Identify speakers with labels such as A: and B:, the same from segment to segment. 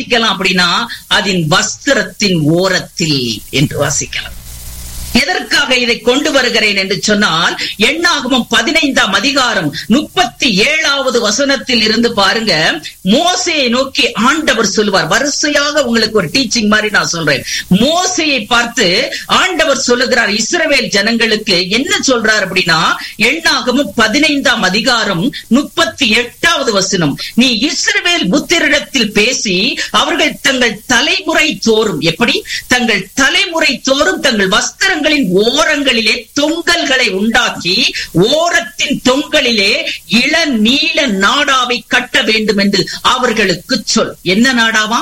A: வாசிக்கலாம் அப்படின்னா அதன் வஸ்திரத்தின் ஓரத்தில் என்று வாசிக்கலாம் எதற்காக இதை கொண்டு வருகிறேன் என்று சொன்னால் எண்ணாகமம் பதினைந்தாம் அதிகாரம் முப்பத்தி ஏழாவது வசனத்தில் இருந்து பாருங்க மோசையை நோக்கி ஆண்டவர் சொல்லுவார் வரிசையாக உங்களுக்கு ஒரு டீச்சிங் மாதிரி நான் சொல்றேன் மோசையை பார்த்து ஆண்டவர் சொல்லுகிறார் இஸ்ரவேல் ஜனங்களுக்கு என்ன சொல்றார் அப்படின்னா எண்ணாகமும் பதினைந்தாம் அதிகாரம் முப்பத்தி எட்டாவது வசனம் நீ இஸ்ரவேல் புத்திரிடத்தில் பேசி அவர்கள் தங்கள் தலைமுறை தோறும் எப்படி தங்கள் தலைமுறை தோறும் தங்கள் வஸ்திரங்களின் ஓரங்களிலே தொங்கல்களை உண்டாக்கி ஓரத்தின் தொங்கலிலே இள நீல நாடாவை கட்ட வேண்டும் என்று அவர்களுக்கு சொல் என்ன நாடாவா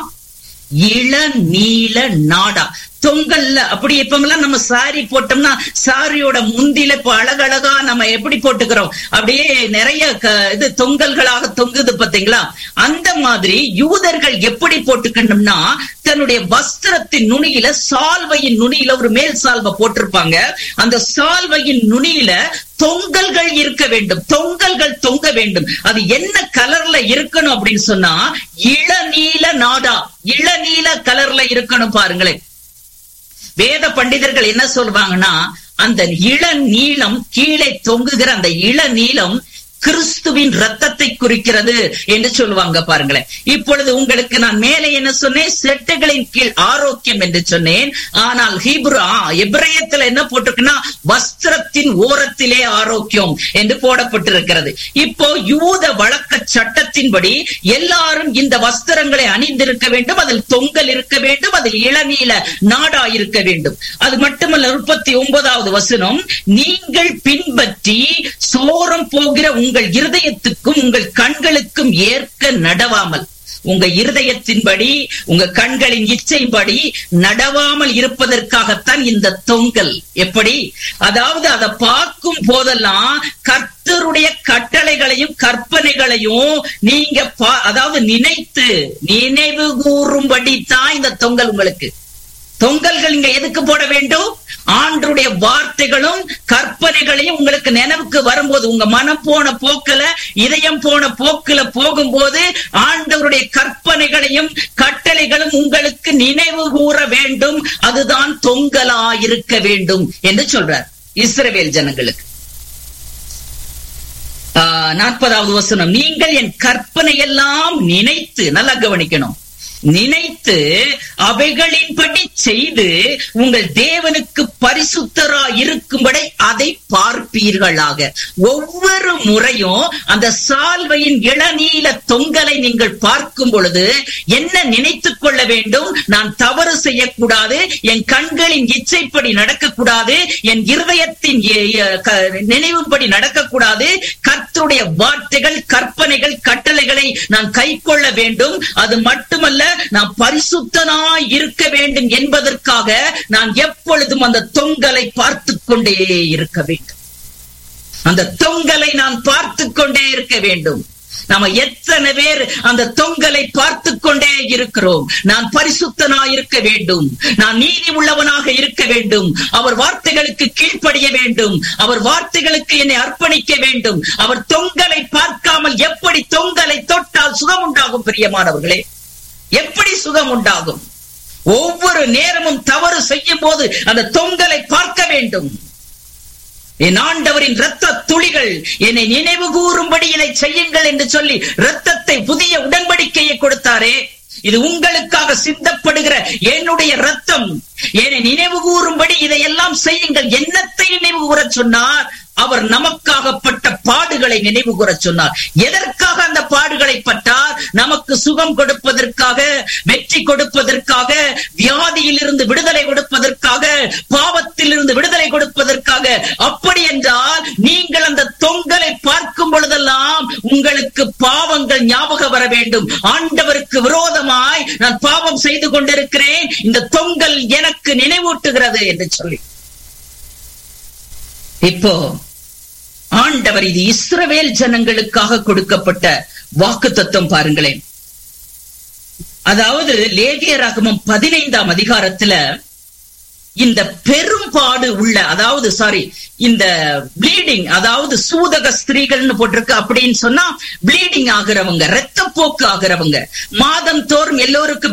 A: இள நீல நாடா தொங்கல்ல அப்படி இப்பமெல்லாம் நம்ம சாரி போட்டோம்னா சாரியோட முந்தில இப்ப அழகழகா நம்ம எப்படி போட்டுக்கிறோம் அப்படியே நிறைய க- இது தொங்கல்களாக தொங்குது பாத்தீங்களா அந்த மாதிரி யூதர்கள் எப்படி போட்டுக்கணும்னா தன்னுடைய வஸ்திரத்தின் நுனியில சால்வையின் நுனியில ஒரு மேல் சால்வை போட்டிருப்பாங்க அந்த சால்வையின் நுனியில தொங்கல்கள் இருக்க வேண்டும் தொங்கல்கள் தொங்க வேண்டும் அது என்ன கலர்ல இருக்கணும் அப்படின்னு சொன்னா இளநீல நாடா இளநீல கலர்ல இருக்கணும் பாருங்களேன் வேத பண்டிதர்கள் என்ன சொல்றாங்கன்னா அந்த இளநீளம் கீழே தொங்குகிற அந்த இளநீளம் கிறிஸ்துவின் ரத்தத்தை குறிக்கிறது என்று சொல்லுவாங்க பாருங்களேன் இப்பொழுது உங்களுக்கு நான் மேலே என்ன சொன்னேன் செட்டுகளின் கீழ் ஆரோக்கியம் என்று சொன்னேன் ஆனால் ஹீப்ரு ஆ, எபிரேயத்துல என்ன போட்டிருக்குன்னா வஸ்திரத்தின் ஓரத்திலே ஆரோக்கியம் என்று போடப்பட்டிருக்கிறது இப்போ யூத வழக்க சட்டத்தின்படி எல்லாரும் இந்த வஸ்திரங்களை அணிந்திருக்க வேண்டும் அதில் தொங்கல் இருக்க வேண்டும் அதில் இளநீல நாடா இருக்க வேண்டும் அது மட்டுமல்ல முப்பத்தி ஒன்பதாவது வசனம் நீங்கள் பின்பற்றி சோரம் போகிற உங்கள் இருதயத்துக்கும் உங்கள் கண்களுக்கும் ஏற்க நடவாமல் உங்க இருதயத்தின்படி உங்க கண்களின் இச்சைப்படி நடவாமல் இருப்பதற்காகத்தான் இந்த தொங்கல் எப்படி அதாவது அதை பார்க்கும் போதெல்லாம் கர்த்தருடைய கட்டளைகளையும் கற்பனைகளையும் நீங்க பா- அதாவது நினைத்து நினைவு கூறும்படி தான் இந்த தொங்கல் உங்களுக்கு தொங்கல்கள் இங்க எதுக்கு போட வேண்டும் ஆண்டருடைய வார்த்தைகளும் கற்பனைகளையும் உங்களுக்கு நினைவுக்கு வரும்போது உங்க மனம் போன போக்குல இதயம் போன போக்குல போகும்போது ஆண்டவருடைய கற்பனைகளையும் கட்டளைகளும் உங்களுக்கு நினைவு கூற வேண்டும் அதுதான் தொங்கலா இருக்க வேண்டும் என்று சொல்றார் இஸ்ரவேல் ஜனங்களுக்கு ஆஹ், நாற்பதாவது வசனம் நீங்கள் என் கற்பனை எல்லாம் நினைத்து நல்லா கவனிக்கணும் நினைத்து அவைகளின்படி செய்து உங்கள் தேவனுக்கு பரிசுத்தரா இருக்கும்படி அதை பார்ப்பீர்களாக ஒவ்வொரு முறையும் அந்த சால்வையின் இளநீல தொங்கலை நீங்கள் பார்க்கும் பொழுது என்ன நினைத்துக் கொள்ள வேண்டும் நான் தவறு செய்யக்கூடாது என் கண்களின் இச்சைப்படி நடக்கக்கூடாது என் இருதயத்தின் எ- எ- க- நினைவுப்படி நடக்கக்கூடாது கர்த்தருடைய வார்த்தைகள் கற்பனைகள் கட்டளைகளை நான் கைக்கொள்ள வேண்டும் அது மட்டுமல்ல நான் பரிசுத்தனாய் இருக்க வேண்டும் என்பதற்காக நான் எப்பொழுதும் அந்த தொங்கலை பார்த்துக் கொண்டே இருக்க வேண்டும் அந்த தொங்கலை நான் பார்த்து கொண்டே இருக்க வேண்டும் நாம எத்தனை பேர் அந்த தொங்கலை பார்த்து கொண்டே இருக்கிறோம் நான் பரிசுத்தனாய் இருக்க வேண்டும் நான் நீதி உள்ளவனாக இருக்க வேண்டும் அவர் வார்த்தைகளுக்கு கீழ்ப்படிய வேண்டும் அவர் வார்த்தைகளுக்கு என்னை அர்ப்பணிக்க வேண்டும் அவர் தொங்கலை பார்க்காமல் எப்படி தொங்கலை தொட்டால் சுகம் உண்டாகும் பிரியமானவர்களே எப்படி சுகம் உண்டாகும் ஒவ்வொரு நேரமும் தவறு செய்யும் போது அந்த தொங்கலை பார்க்க வேண்டும் என் ஆண்டவரின் இரத்த துளிகள் என்னை நினைவு கூறும்படி இதை செய்யுங்கள் என்று சொல்லி இரத்தத்தை புதிய உடன்படிக்கையை கொடுத்தாரே இது உங்களுக்காக சிந்தப்படுகிற என்னுடைய ரத்தம் என்னை நினைவு கூறும்படி இதையெல்லாம் செய்யுங்கள் என்னத்தை நினைவு கூறச் சொன்னார் அவர் நமக்காகப்பட்ட பாடுகளை நினைவு கூறச் சொன்னார் எதற்காக அந்த பாடுகளை பட்டார் நமக்கு சுகம் கொடுப்பதற்காக வெற்றி கொடுப்பதற்காக வியாதியில் இருந்து விடுதலை கொடுப்பதற்காக பாவத்தில் இருந்து விடுதலை கொடுப்பதற்காக அப்படி என்றால் நீங்கள் அந்த தொங்கலை பார்க்கும் பொழுதெல்லாம் உங்களுக்கு பாவங்கள் ஞாபகம் வர வேண்டும் ஆண்டவருக்கு விரோதமாய் நான் பாவம் செய்து கொண்டிருக்கிறேன் இந்த தொங்கல் எனக்கு நினைவூட்டுகிறது என்று சொல்லி இப்போ ஆண்டவர் இது இஸ்ரவேல் ஜனங்களுக்காக கொடுக்கப்பட்ட வாக்கு தத்துவம் பாருங்களேன் அதாவது லேவியராகமம் பதினைந்தாம் அதிகாரத்துல இந்த பெரும்பாடு உள்ள அதாவது சாரி இந்த ப்ளீடிங் அதாவது சூதக ஸ்திரீகள்னு போட்டிருக்கு அப்படின்னு சொன்னா ப்ளீடிங் ஆகிறவங்க ரத்தப்போக்கு ஆகிறவங்க மாதம் தோறும் எல்லோருக்கும்